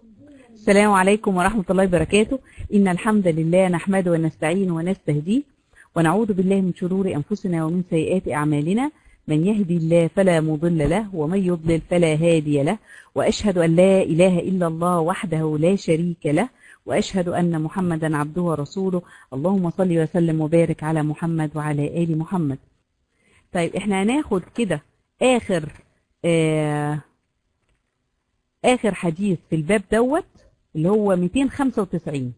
السلام عليكم ورحمة الله وبركاته إن الحمد لله نحمده ونستعين ونستهديه ونعوذ بالله من شرور أنفسنا ومن سيئات أعمالنا من يهدي الله فلا مضل له ومن يضلل فلا هادي له وأشهد أن لا إله إلا الله وحده لا شريك له وأشهد أن محمدا عبده ورسوله اللهم صل وسلم وبارك على محمد وعلى آل محمد طيب احنا هناخد كده آخر آه آخر حديث في الباب دوت اللي هو 295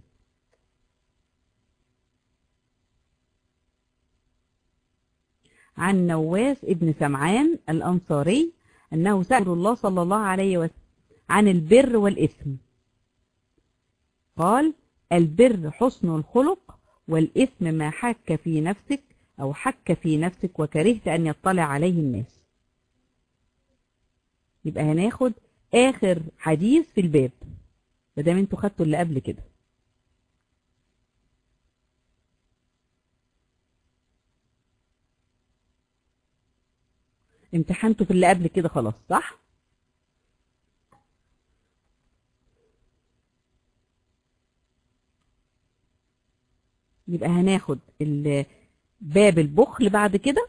عن نواس ابن سمعان الأنصاري أنه سأل الله صلى الله عليه وسلم عن البر والإثم قال البر حسن الخلق والإثم ما حك في نفسك أو حك في نفسك وكرهت أن يطلع عليه الناس يبقى هناخد آخر حديث في الباب مادام انتوا خدتوا اللي قبل كده امتحنتوا في اللي قبل كده خلاص صح يبقى هناخد باب البخل بعد كده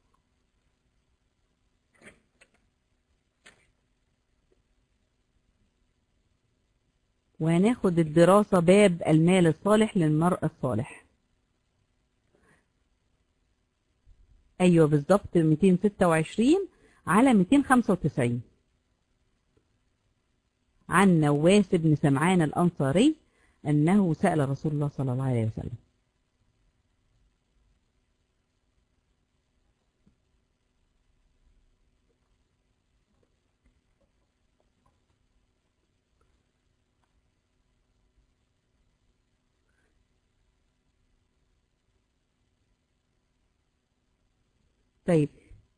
وهناخد الدراسة باب المال الصالح للمرأة الصالح أيوة بالظبط 226 على 295 عن نواس بن سمعان الأنصاري أنه سأل رسول الله صلى الله عليه وسلم طيب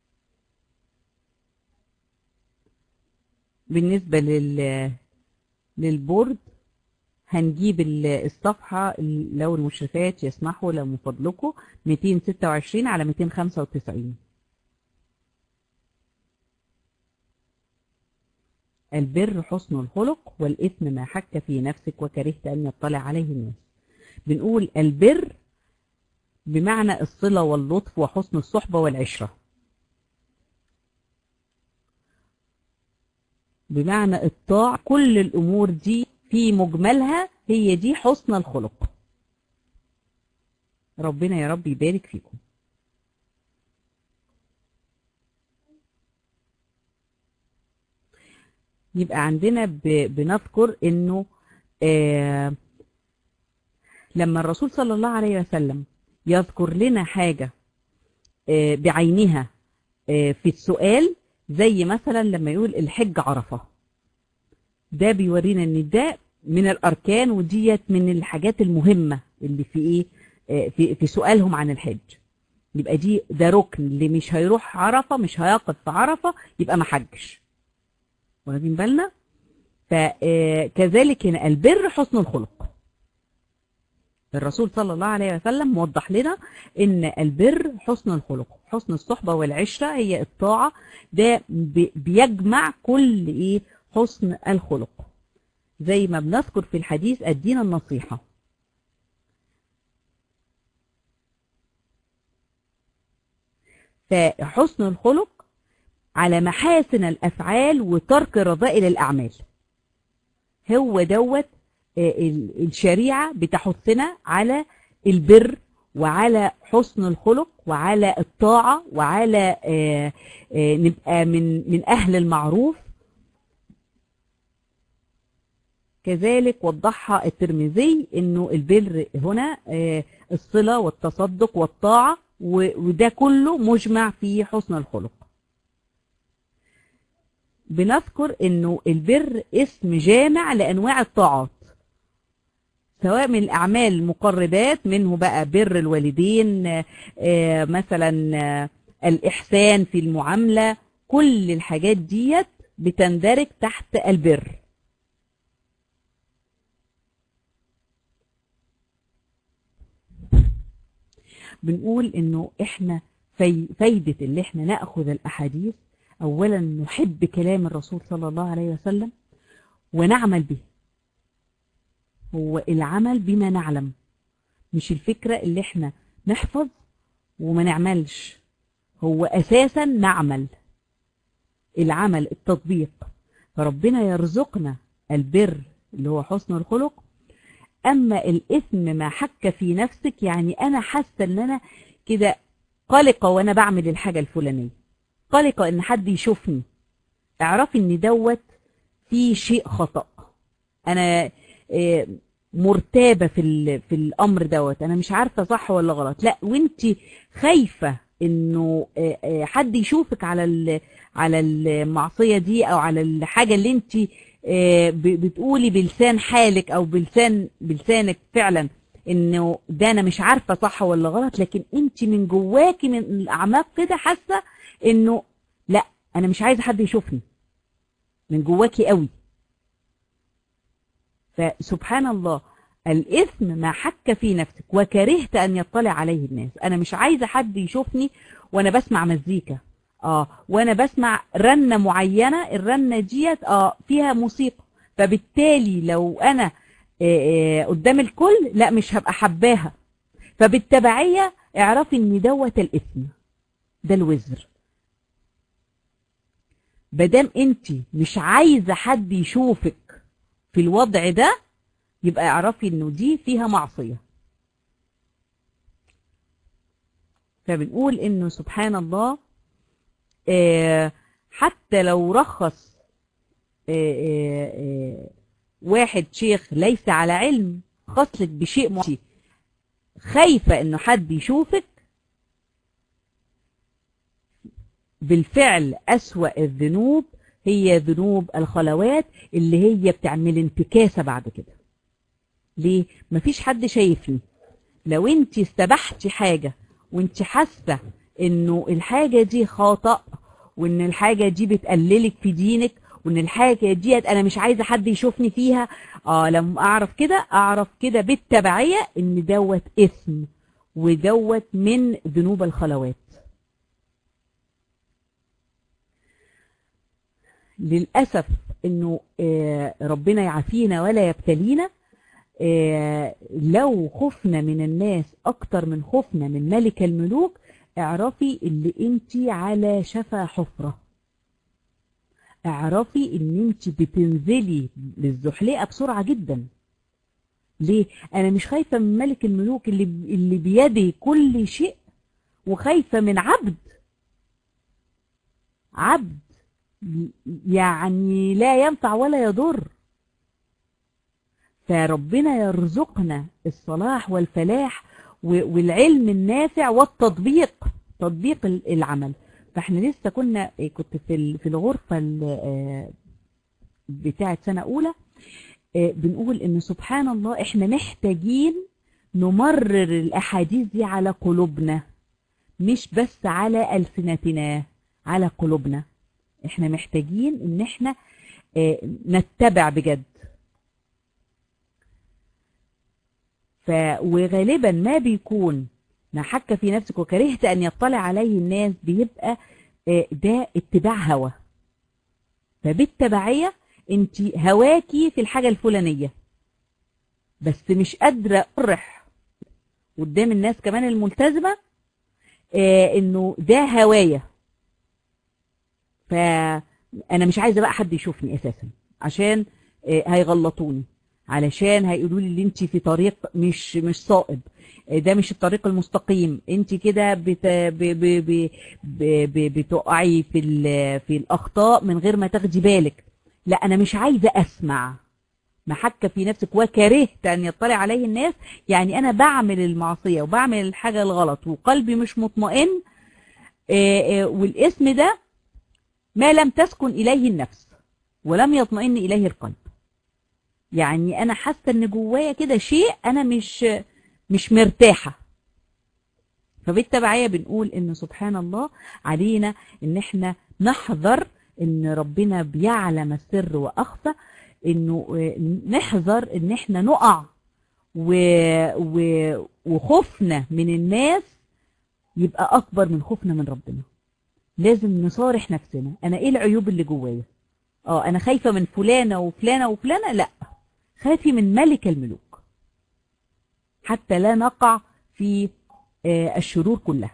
بالنسبة لل للبورد هنجيب الصفحة لو المشرفات يسمحوا لو من فضلكم 226 على 295 البر حسن الخلق والإثم ما حك في نفسك وكرهت أن يطلع عليه الناس بنقول البر بمعنى الصلة واللطف وحسن الصحبة والعشرة بمعنى الطاع كل الأمور دي في مجملها هي دي حسن الخلق ربنا يا رب يبارك فيكم يبقى عندنا بنذكر انه آه لما الرسول صلى الله عليه وسلم يذكر لنا حاجة بعينها في السؤال زي مثلا لما يقول الحج عرفة ده بيورينا ان ده من الاركان وديت من الحاجات المهمة اللي في ايه في, في سؤالهم عن الحج يبقى دي ده ركن اللي مش هيروح عرفة مش هيقف في عرفة يبقى ما حجش واخدين بالنا فكذلك هنا البر حسن الخلق الرسول صلى الله عليه وسلم موضح لنا ان البر حسن الخلق حسن الصحبة والعشرة هي الطاعة ده بيجمع كل ايه حسن الخلق زي ما بنذكر في الحديث الدين النصيحة فحسن الخلق على محاسن الافعال وترك رذائل الاعمال هو دوت الشريعة بتحثنا على البر وعلى حسن الخلق وعلى الطاعة وعلى نبقى من من أهل المعروف كذلك وضحها الترمذي انه البر هنا الصلة والتصدق والطاعة وده كله مجمع في حسن الخلق بنذكر انه البر اسم جامع لانواع الطاعات سواء من الأعمال المقربات منه بقى بر الوالدين مثلا الإحسان في المعاملة كل الحاجات ديت بتندرج تحت البر بنقول انه احنا في فايدة اللي احنا نأخذ الأحاديث أولا نحب كلام الرسول صلى الله عليه وسلم ونعمل به هو العمل بما نعلم مش الفكرة اللي احنا نحفظ وما نعملش هو اساسا نعمل العمل التطبيق فربنا يرزقنا البر اللي هو حسن الخلق اما الاثم ما حك في نفسك يعني انا حاسه ان انا كده قلقه وانا بعمل الحاجه الفلانيه قلقه ان حد يشوفني اعرفي ان دوت في شيء خطأ انا آه، مرتابة في ال- في الامر دوت انا مش عارفة صح ولا غلط لا وانت خايفة انه آه، آه، حد يشوفك على ال- على المعصية دي او على الحاجة اللي انت آه، ب- بتقولي بلسان حالك او بلسان بلسانك فعلا انه ده انا مش عارفة صح ولا غلط لكن انت من جواكي من الاعماق كده حاسة انه لا انا مش عايزة حد يشوفني من جواكي قوي فسبحان الله الإثم ما حك في نفسك وكرهت أن يطلع عليه الناس أنا مش عايزة حد يشوفني وأنا بسمع مزيكا آه وأنا بسمع رنة معينة الرنة ديت آه فيها موسيقى فبالتالي لو أنا آه آه قدام الكل لا مش هبقى حباها فبالتبعية اعرفي ان دوت الإثم ده الوزر مادام انت مش عايزة حد يشوفك في الوضع ده يبقى اعرفي انه دي فيها معصية فبنقول انه سبحان الله آه، حتى لو رخص آه، آه، آه، واحد شيخ ليس على علم خصلك بشيء معين خايفة انه حد يشوفك بالفعل أسوأ الذنوب هي ذنوب الخلوات اللي هي بتعمل انتكاسة بعد كده ليه؟ مفيش حد شايفني لو انت استبحتي حاجة وانت حاسة انه الحاجة دي خطأ وان الحاجة دي بتقللك في دينك وان الحاجة ديت انا مش عايزة حد يشوفني فيها اه لما اعرف كده اعرف كده بالتبعية ان دوت اسم ودوت من ذنوب الخلوات للأسف انه آه، ربنا يعافينا ولا يبتلينا آه، لو خفنا من الناس اكتر من خوفنا من ملك الملوك اعرفي اللي انت على شفا حفرة اعرفي ان انت بتنزلي للزحليقة بسرعة جدا ليه انا مش خايفة من ملك الملوك اللي اللي بيده كل شيء وخايفة من عبد عبد يعني لا ينفع ولا يضر فربنا يرزقنا الصلاح والفلاح و- والعلم النافع والتطبيق تطبيق ال- العمل فاحنا لسه كنا كنت في ال- في الغرفة ال- آه، بتاعة سنة أولى آه، بنقول إن سبحان الله إحنا محتاجين نمرر الأحاديث دي على قلوبنا مش بس على ألسنتنا على قلوبنا احنا محتاجين ان احنا آه، نتبع بجد ف وغالبا ما بيكون ما حك في نفسك وكرهت ان يطلع عليه الناس بيبقى آه، ده اتباع هوى فبالتبعية انت هواكي في الحاجة الفلانية بس مش قادرة اقرح قدام الناس كمان الملتزمة آه، انه ده هوايا فانا مش عايزه بقى حد يشوفني اساسا عشان آه، هيغلطوني علشان هيقولوا لي ان انت في طريق مش مش صائب آه، ده مش الطريق المستقيم انت كده بت... ب... ب... ب... ب... ب... بتقعي في ال... في الاخطاء من غير ما تاخدي بالك لا انا مش عايزه اسمع محك في نفسك وكرهت ان يطلع عليه الناس يعني انا بعمل المعصيه وبعمل الحاجه الغلط وقلبي مش مطمئن آه، آه، والاسم ده ما لم تسكن إليه النفس ولم يطمئن إليه القلب يعني أنا حاسة إن جوايا كده شيء أنا مش مش مرتاحة فبالتبعية بنقول إن سبحان الله علينا إن إحنا نحذر إن ربنا بيعلم السر وأخفى إنه آه، نحذر إن إحنا نقع و... و... وخوفنا من الناس يبقى أكبر من خوفنا من ربنا لازم نصارح نفسنا انا ايه العيوب اللي جوايا اه انا خايفه من فلانه وفلانه وفلانه لا خافي من ملك الملوك حتى لا نقع في الشرور كلها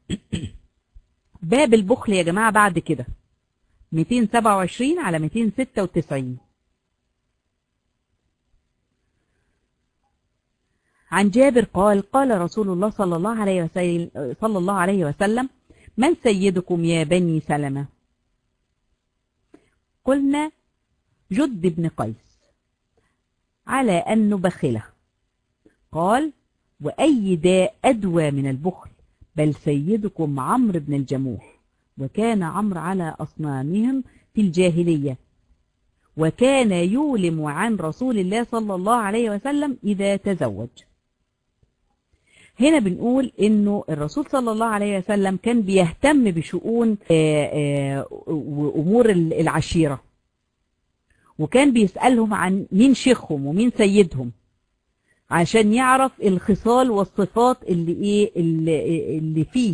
باب البخل يا جماعة بعد كده 227 على 296 عن جابر قال قال رسول الله صلى الله عليه وسلم صلى الله عليه وسلم من سيدكم يا بني سلمة قلنا جد بن قيس على أن نبخله قال وأي داء أدوى من البخل بل سيدكم عمرو بن الجموح وكان عمرو على أصنامهم في الجاهلية وكان يولم عن رسول الله صلى الله عليه وسلم إذا تزوج هنا بنقول انه الرسول صلى الله عليه وسلم كان بيهتم بشؤون وامور العشيرة وكان بيسألهم عن مين شيخهم ومين سيدهم عشان يعرف الخصال والصفات اللي ايه اللي, اللي فيه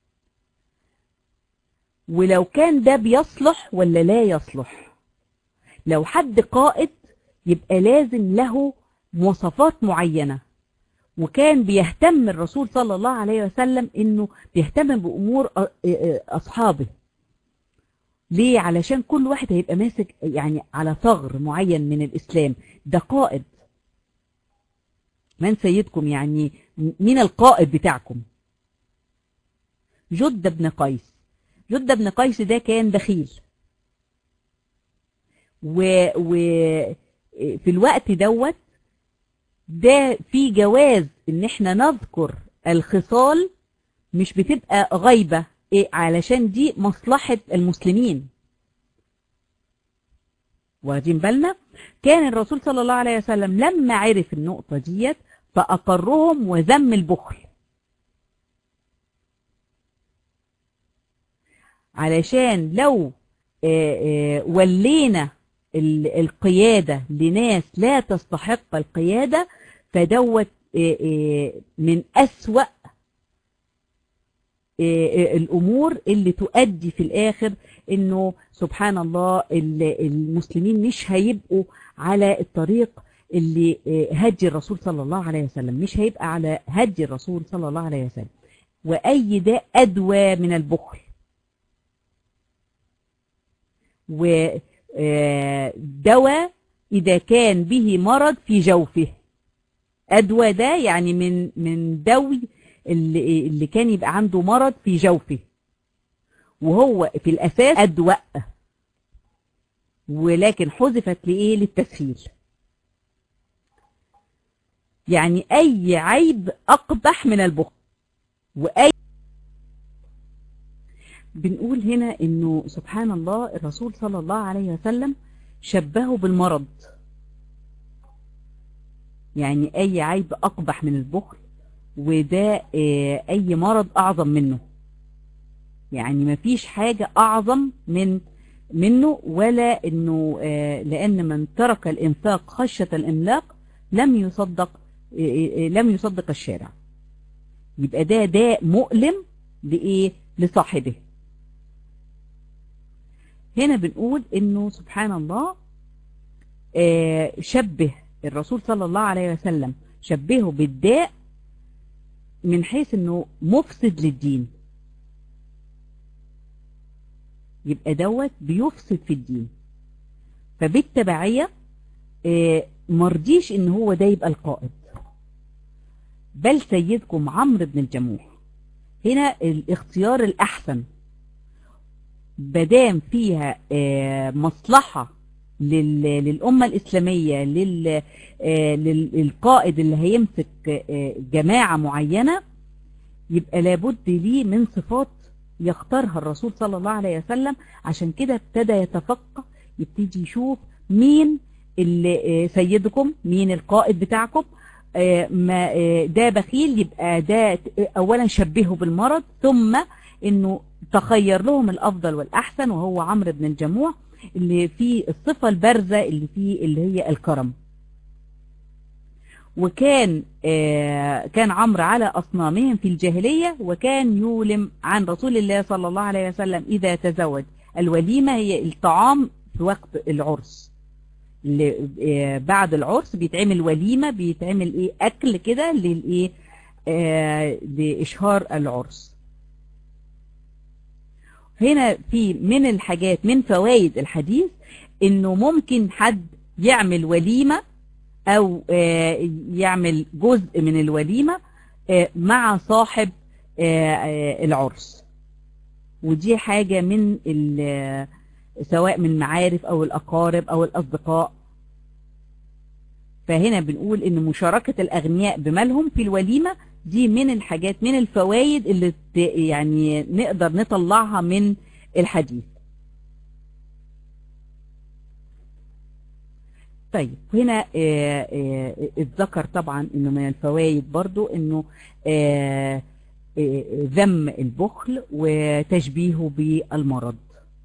ولو كان ده بيصلح ولا لا يصلح لو حد قائد يبقى لازم له مواصفات معينة وكان بيهتم الرسول صلى الله عليه وسلم انه بيهتم بامور اصحابه ليه علشان كل واحد هيبقى ماسك يعني على ثغر معين من الاسلام ده قائد من سيدكم يعني مين القائد بتاعكم جد بن قيس جد بن قيس ده كان بخيل و, و في الوقت دوت ده في جواز ان احنا نذكر الخصال مش بتبقى غيبة إيه علشان دي مصلحة المسلمين واخدين بالنا كان الرسول صلى الله عليه وسلم لما عرف النقطة ديت فأقرهم وذم البخل علشان لو ولينا القيادة لناس لا تستحق القيادة فدوت من أسوأ الأمور اللي تؤدي في الآخر إنه سبحان الله المسلمين مش هيبقوا على الطريق اللي هدي الرسول صلى الله عليه وسلم مش هيبقى على هدي الرسول صلى الله عليه وسلم وأي داء أدوى من البخل ودواء إذا كان به مرض في جوفه أدوى ده يعني من من دوي اللي, اللي كان يبقى عنده مرض في جوفه وهو في الأساس أدواء ولكن حذفت لإيه للتسهيل يعني أي عيب أقبح من البخل وأي بنقول هنا انه سبحان الله الرسول صلى الله عليه وسلم شبهه بالمرض يعني اي عيب اقبح من البخل وده اي مرض اعظم منه يعني مفيش حاجة اعظم من منه ولا انه لان من ترك الانفاق خشية الاملاق لم يصدق لم يصدق الشارع يبقى ده داء مؤلم لايه لصاحبه هنا بنقول انه سبحان الله شبه الرسول صلى الله عليه وسلم شبهه بالداء من حيث انه مفسد للدين يبقى دوت بيفسد في الدين فبالتبعية مرضيش ان هو ده يبقى القائد بل سيدكم عمرو بن الجموح هنا الاختيار الأحسن بدام فيها مصلحة للأمة الإسلامية للقائد اللي هيمسك جماعة معينة يبقى لابد ليه من صفات يختارها الرسول صلى الله عليه وسلم عشان كده ابتدى يتفقه يبتدي يشوف مين اللي سيدكم مين القائد بتاعكم ما ده بخيل يبقى ده اولا شبهه بالمرض ثم انه تخير لهم الافضل والاحسن وهو عمرو بن الجموع اللي فيه الصفة البارزة اللي فيه اللي هي الكرم وكان كان عمرو على أصنامهم في الجاهلية وكان يولم عن رسول الله صلى الله عليه وسلم إذا تزوج الوليمة هي الطعام في وقت العرس ل- آه، بعد العرس بيتعمل وليمة بيتعمل ايه اكل كده للايه آه، لاشهار العرس هنا في من الحاجات من فوائد الحديث انه ممكن حد يعمل وليمة او آه، يعمل جزء من الوليمة آه، مع صاحب آه، آه، العرس ودي حاجة من ال- سواء من المعارف او الاقارب او الاصدقاء فهنا بنقول ان مشاركة الاغنياء بمالهم في الوليمة دي من الحاجات من الفوائد اللي ت- يعني نقدر نطلعها من الحديث طيب هنا آه، آه، اتذكر طبعا انه من الفوائد برضو انه آه، آه، ذم البخل وتشبيهه بالمرض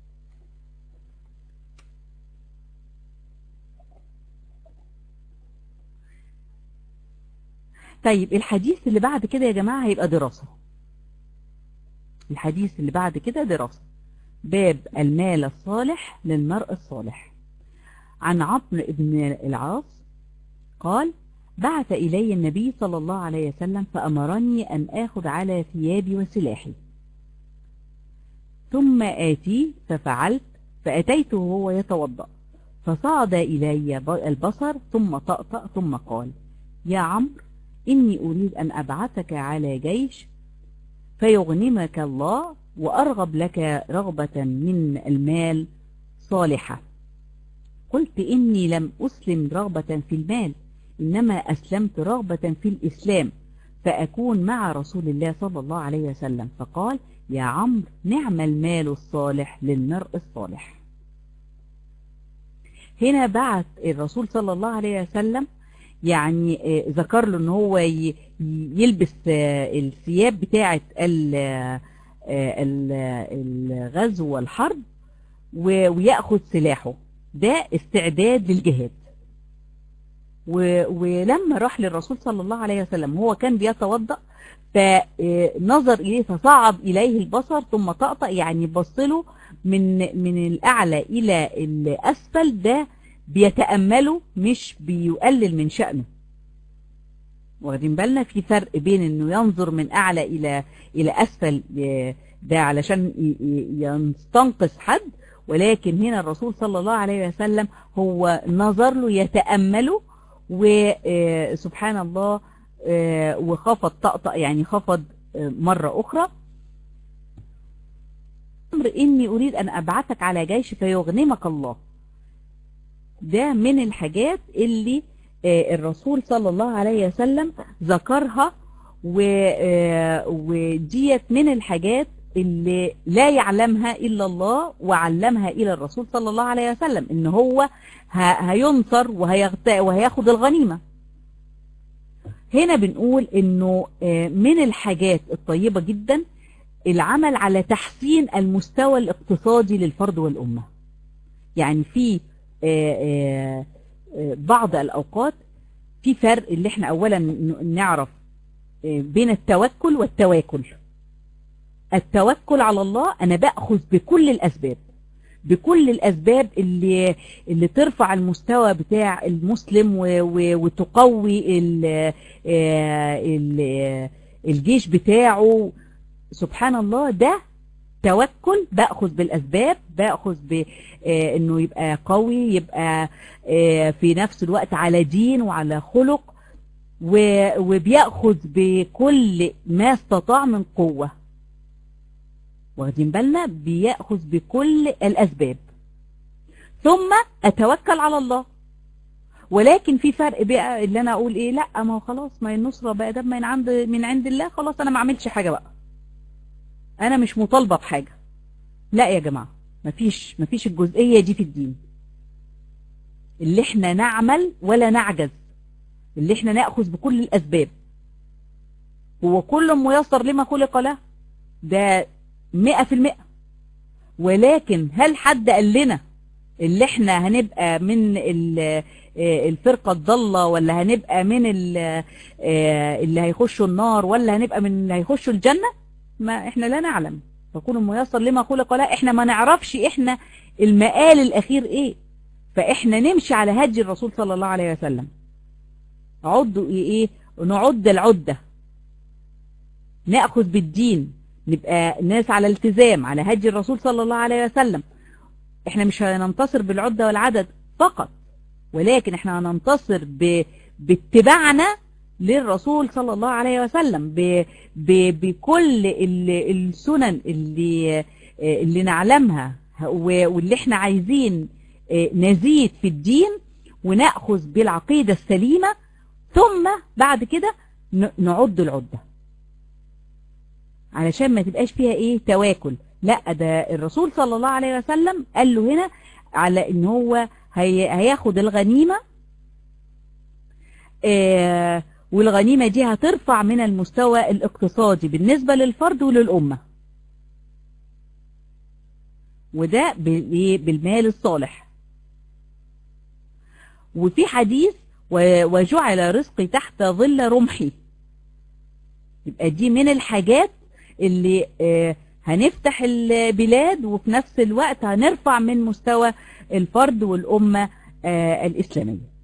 طيب الحديث اللي بعد كده يا جماعة هيبقى دراسة الحديث اللي بعد كده دراسة باب المال الصالح للمرء الصالح عن عمرو بن العاص قال بعث إلي النبي صلى الله عليه وسلم فأمرني أن آخذ على ثيابي وسلاحي ثم آتي ففعلت فأتيته وهو يتوضأ فصعد إلي ب- البصر ثم طأطأ ثم قال يا عمرو إني أريد أن أبعثك على جيش فيغنمك الله وأرغب لك رغبة من المال صالحة قلت إني لم أسلم رغبة في المال إنما أسلمت رغبة في الإسلام فأكون مع رسول الله صلى الله عليه وسلم فقال يا عمرو نعم المال الصالح للمرء الصالح هنا بعت الرسول صلى الله عليه وسلم يعني آه، ذكر له ان هو ي- يلبس آه، الثياب بتاعه ال- آه، ال- الغزو والحرب و- ويأخذ سلاحه ده استعداد للجهاد و- ولما راح للرسول صلى الله عليه وسلم هو كان بيتوضأ فنظر إليه فصعد إليه البصر ثم طأطأ يعني بصله من من الأعلى إلى الأسفل ده بيتأمله مش بيقلل من شأنه واخدين بالنا في فرق بين انه ينظر من اعلى الى الى اسفل آه، ده علشان ي- ي- يستنقص حد ولكن هنا الرسول صلى الله عليه وسلم هو نظر له يتأمله وسبحان الله آه، وخفض طقطق يعني خفض آه، مرة أخرى أمر إني أريد أن أبعثك على جيش فيغنمك الله ده من الحاجات اللي آه، الرسول صلى الله عليه وسلم ذكرها و- آه، وديت من الحاجات اللي لا يعلمها إلا الله وعلمها إلى الرسول صلى الله عليه وسلم إن هو ه- هينصر وهيغت... وهياخد الغنيمة هنا بنقول إنه آه، من الحاجات الطيبة جدا العمل على تحسين المستوى الاقتصادي للفرد والأمة يعني في آه، آه، آه، بعض الأوقات في فرق اللي احنا أولا ن- نعرف آه، بين التوكل والتواكل التوكل على الله أنا بأخذ بكل الأسباب بكل الأسباب اللي اللي ترفع المستوى بتاع المسلم و- و- وتقوي ال- آه، ال- الجيش بتاعه سبحان الله ده توكل باخذ بالاسباب باخذ بانه يبقى قوي يبقى آه، في نفس الوقت على دين وعلى خلق و- وبياخذ بكل ما استطاع من قوه واخدين بالنا بياخذ بكل الاسباب ثم اتوكل على الله ولكن في فرق بقى اللي انا اقول ايه لا ما هو خلاص ما هي النصره بقى ده من عند من عند الله خلاص انا ما عملتش حاجه بقى انا مش مطالبه بحاجه لا يا جماعه مفيش مفيش الجزئيه دي في الدين اللي احنا نعمل ولا نعجز اللي احنا ناخذ بكل الاسباب هو كل ميسر لما خلق له ده مئة في المئة ولكن هل حد قال لنا اللي احنا هنبقى من ال- آه، الفرقة الضالة ولا هنبقى من ال- آه، اللي هيخشوا النار ولا هنبقى من اللي هيخشوا الجنة ما احنا لا نعلم فكون ميسر لما خلق لا احنا ما نعرفش احنا المقال الاخير ايه فاحنا نمشي على هدي الرسول صلى الله عليه وسلم عدوا ايه نعد العدة نأخذ بالدين نبقى ناس على التزام على هدي الرسول صلى الله عليه وسلم احنا مش هننتصر بالعدة والعدد فقط ولكن احنا هننتصر ب... باتباعنا للرسول صلى الله عليه وسلم ب... ب... بكل ال... السنن اللي اللي نعلمها واللي احنا عايزين نزيد في الدين ونأخذ بالعقيدة السليمة ثم بعد كده نعد العدة علشان ما تبقاش فيها ايه تواكل لا ده الرسول صلى الله عليه وسلم قال له هنا على ان هو هي هياخد الغنيمة آه والغنيمة دي هترفع من المستوى الاقتصادي بالنسبة للفرد وللأمة وده بالمال الصالح وفي حديث وجعل رزقي تحت ظل رمحي يبقى دي من الحاجات اللي هنفتح البلاد وفي نفس الوقت هنرفع من مستوى الفرد والأمة الإسلامية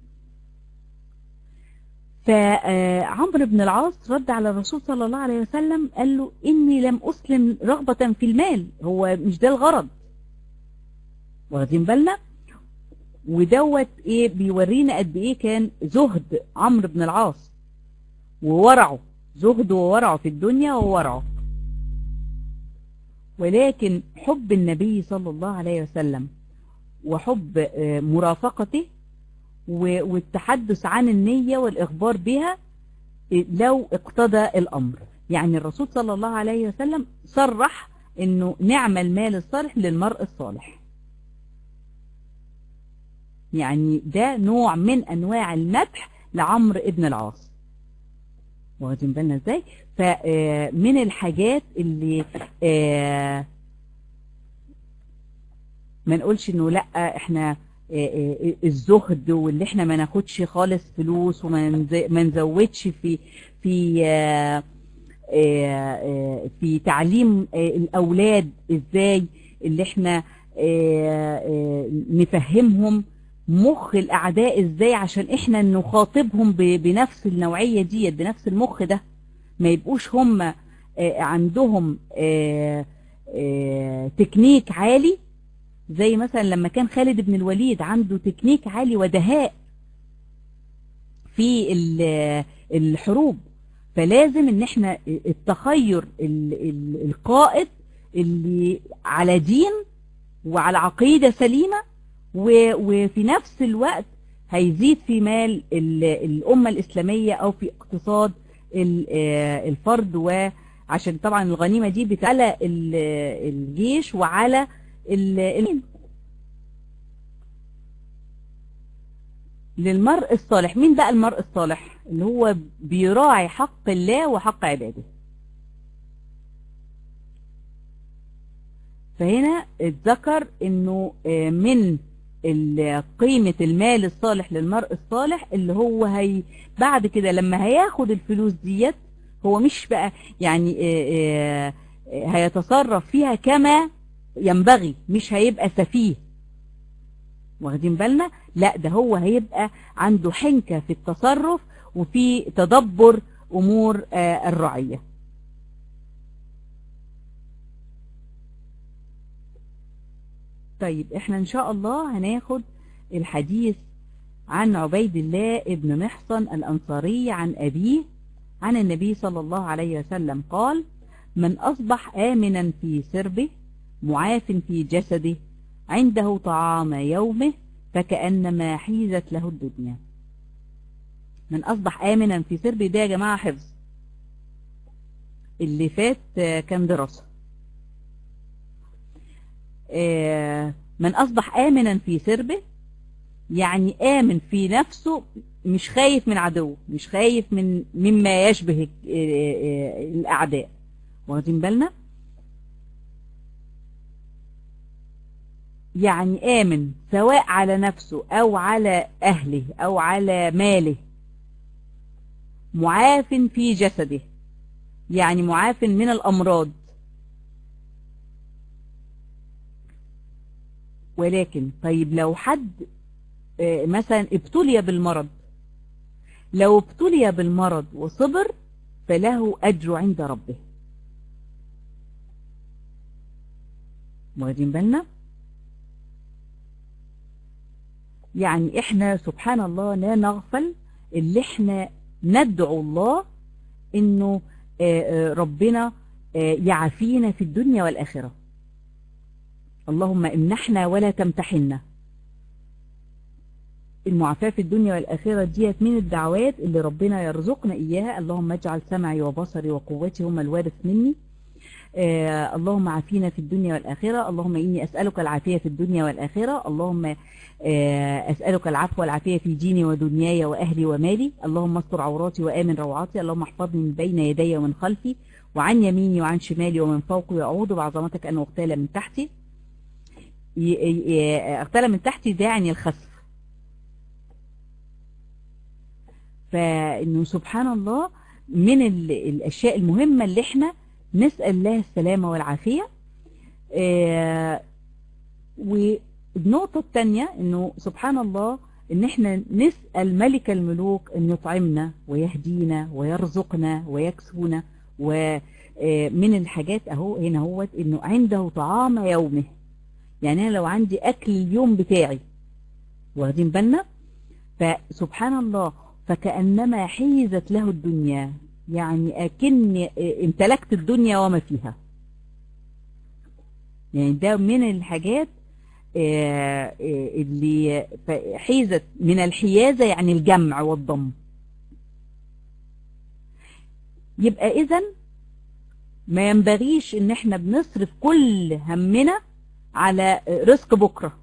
فعمرو بن العاص رد على الرسول صلى الله عليه وسلم قال له إني لم أسلم رغبة في المال هو مش ده الغرض واخدين بالنا ودوت ايه بيورينا قد ايه كان زهد عمرو بن العاص وورعه زهد وورعه في الدنيا وورعه ولكن حب النبي صلى الله عليه وسلم وحب مرافقته والتحدث عن النية والإخبار بها لو اقتضى الأمر يعني الرسول صلى الله عليه وسلم صرح انه نعم المال الصالح للمرء الصالح يعني ده نوع من انواع المدح لعمرو ابن العاص واخدين بالنا ازاي فمن الحاجات اللي ما نقولش انه لا احنا الزهد واللي احنا ما ناخدش خالص فلوس وما نزودش في في في تعليم الاولاد ازاي اللي احنا نفهمهم مخ الاعداء ازاي عشان احنا نخاطبهم بنفس النوعية دي بنفس المخ ده ما يبقوش هم عندهم تكنيك عالي زي مثلا لما كان خالد بن الوليد عنده تكنيك عالي ودهاء في الحروب فلازم ان احنا التخير القائد اللي على دين وعلى عقيدة سليمة وفي نفس الوقت هيزيد في مال الأمة الإسلامية أو في اقتصاد الفرد وعشان طبعا الغنيمة دي بتعلى الجيش وعلى للمرء الصالح مين بقى المرء الصالح اللي هو بيراعي حق الله وحق عباده فهنا اتذكر انه من قيمة المال الصالح للمرء الصالح اللي هو هي بعد كده لما هياخد الفلوس ديت هو مش بقى يعني هيتصرف فيها كما ينبغي مش هيبقى سفيه واخدين بالنا لا ده هو هيبقى عنده حنكة في التصرف وفي تدبر امور الرعية طيب احنا ان شاء الله هناخد الحديث عن عبيد الله ابن محصن الانصاري عن ابيه عن النبي صلى الله عليه وسلم قال من اصبح امنا في سربه معاف في جسده عنده طعام يومه فكأنما حيزت له الدنيا من أصبح آمنا في سربه ده يا جماعة حفظ اللي فات كان دراسة من أصبح آمنا في سربه يعني آمن في نفسه مش خايف من عدو مش خايف من مما يشبه الأعداء واخدين بالنا يعني آمن سواء على نفسه أو على أهله أو على ماله معاف في جسده يعني معاف من الأمراض ولكن طيب لو حد آه، مثلا ابتلي بالمرض لو ابتلي بالمرض وصبر فله أجر عند ربه واخدين بالنا يعني احنا سبحان الله لا نغفل اللي احنا ندعو الله انه آه، آه، ربنا آه، يعافينا في الدنيا والآخرة اللهم امنحنا ولا تمتحنا المعافاة في الدنيا والآخرة ديت من الدعوات اللي ربنا يرزقنا إياها اللهم اجعل سمعي وبصري وقوتي هما الوارث مني آه اللهم عافينا في الدنيا والآخرة اللهم إني أسألك العافية في الدنيا والآخرة اللهم آه أسألك العفو والعافية في ديني ودنياي وأهلي ومالي اللهم استر عوراتي وآمن روعاتي اللهم احفظني من بين يدي ومن خلفي وعن يميني وعن شمالي ومن فوقي وأعوذ بعظمتك أن أغتال من تحتي اغتال من تحتي ده يعني الخسف فإنه سبحان الله من الأشياء المهمة اللي احنا نسأل الله السلامة والعافية اه والنقطة الثانية انه سبحان الله ان احنا نسأل ملك الملوك ان يطعمنا ويهدينا ويرزقنا ويكسونا ومن الحاجات اهو هنا هو انه عنده طعام يومه يعني انا لو عندي اكل اليوم بتاعي واخدين بالنا فسبحان الله فكأنما حيزت له الدنيا يعني أكن امتلكت الدنيا وما فيها يعني ده من الحاجات اللي حيزت من الحيازة يعني الجمع والضم يبقى إذن ما ينبغيش ان احنا بنصرف كل همنا على رزق بكرة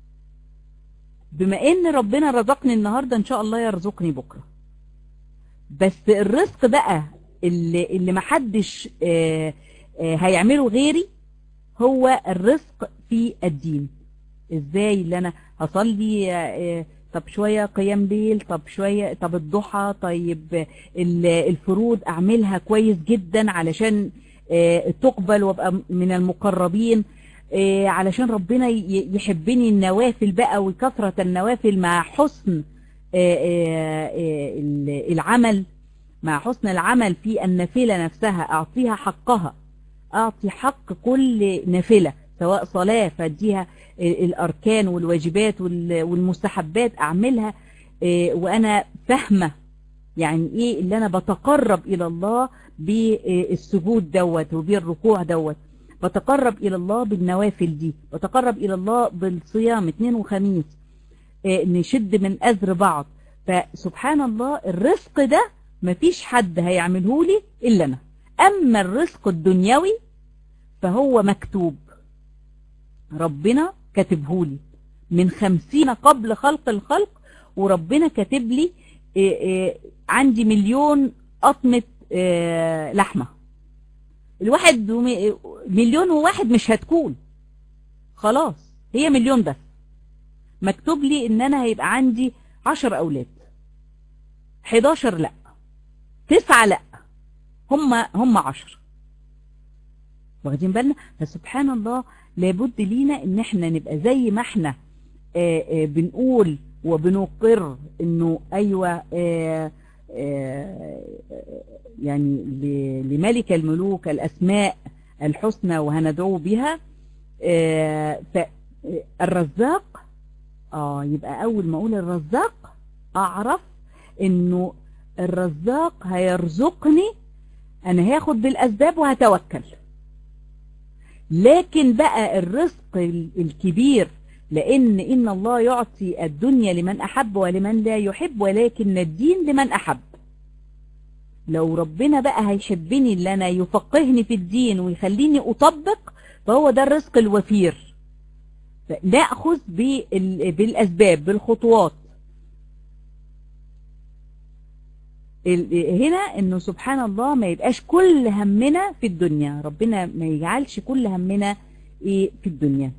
بما ان ربنا رزقني النهاردة ان شاء الله يرزقني بكرة بس الرزق بقى اللي, اللي محدش آه آه هيعمله غيري هو الرزق في الدين ازاي اللي انا هصلي آه طب شوية قيام ليل طب شوية طب الضحى طيب الفروض اعملها كويس جدا علشان تقبل وابقى من المقربين علشان ربنا يحبني النوافل بقى وكثرة النوافل مع حسن العمل مع حسن العمل في النافلة نفسها أعطيها حقها أعطي حق كل نافلة سواء صلاة فاديها الأركان والواجبات والمستحبات أعملها وأنا فاهمة يعني إيه اللي أنا بتقرب إلى الله بالسجود دوت وبالركوع دوت بتقرب إلى الله بالنوافل دي بتقرب إلى الله بالصيام اثنين وخميس نشد من أزر بعض فسبحان الله الرزق ده مفيش حد هيعمله لي إلا أنا أما الرزق الدنيوي فهو مكتوب ربنا كاتبه لي من خمسين قبل خلق الخلق وربنا كاتب لي عندي مليون قطمة لحمة الواحد مليون وواحد مش هتكون خلاص هي مليون بس مكتوب لي ان انا هيبقى عندي عشر اولاد حداشر لا تسعة لا هم هم عشر واخدين بالنا فسبحان الله لابد لينا ان احنا نبقى زي ما احنا آآ آآ بنقول وبنقر انه ايوه آآ يعني لملك الملوك الاسماء الحسنى وهندعو بها فالرزاق اه يبقى اول ما اقول الرزاق اعرف انه الرزاق هيرزقني انا هاخد بالاسباب وهتوكل لكن بقى الرزق الكبير لان ان الله يعطي الدنيا لمن احب ولمن لا يحب ولكن الدين لمن احب لو ربنا بقى هيحبني اللي انا يفقهني في الدين ويخليني اطبق فهو ده الرزق الوفير نأخذ بالأسباب بالخطوات هنا انه سبحان الله ما يبقاش كل همنا في الدنيا ربنا ما يجعلش كل همنا ايه في الدنيا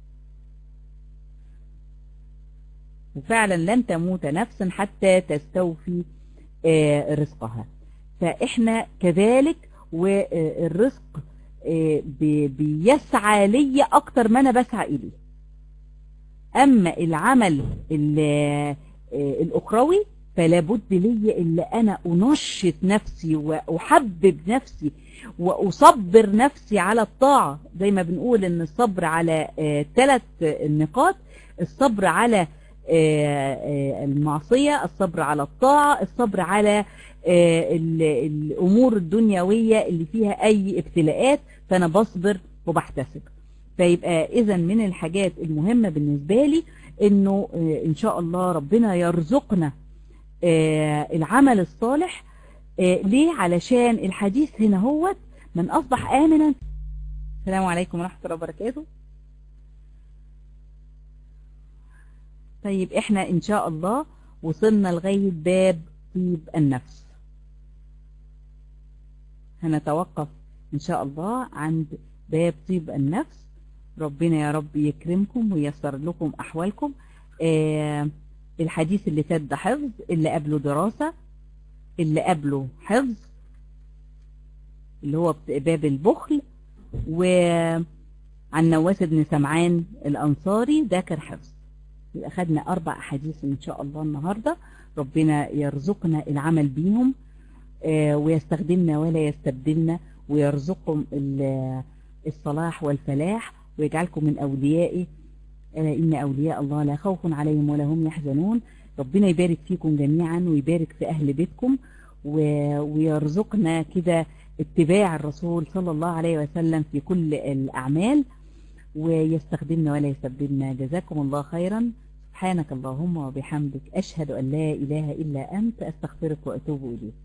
وفعلا لن تموت نفس حتى تستوفي آه رزقها فاحنا كذلك والرزق آه بيسعى لي اكتر ما انا بسعى اليه أما العمل ال- آه، الأخروي فلا بد لي إلا أنا أنشط نفسي وأحبب نفسي وأصبر نفسي على الطاعة زي ما بنقول إن الصبر على ثلاث نقاط الصبر على آه، آه، المعصية الصبر على الطاعة الصبر على آه، ال- الأمور الدنيوية اللي فيها أي ابتلاءات فأنا بصبر وبحتسب فيبقى إذا من الحاجات المهمة بالنسبة لي إنه آه، إن شاء الله ربنا يرزقنا آه، العمل الصالح آه، ليه علشان الحديث هنا هو من أصبح آمنا السلام عليكم ورحمة الله وبركاته طيب احنا ان شاء الله وصلنا لغاية باب طيب النفس هنتوقف ان شاء الله عند باب طيب النفس ربنا يا رب يكرمكم ويسر لكم احوالكم آه الحديث اللي فات ده حفظ اللي قبله دراسة اللي قبله حفظ اللي هو باب البخل وعن نواس بن سمعان الأنصاري ده كان حفظ يبقى خدنا أربع أحاديث إن شاء الله النهاردة ربنا يرزقنا العمل بيهم آه، ويستخدمنا ولا يستبدلنا ويرزقكم ال- الصلاح والفلاح ويجعلكم من أوليائه ألا إن أولياء الله لا خوف عليهم ولا هم يحزنون ربنا يبارك فيكم جميعا ويبارك في أهل بيتكم و- ويرزقنا كده اتباع الرسول صلى الله عليه وسلم في كل الأعمال ويستخدمنا ولا يستبدلنا جزاكم الله خيرا سبحانك اللهم وبحمدك أشهد أن لا إله إلا أنت أستغفرك وأتوب إليك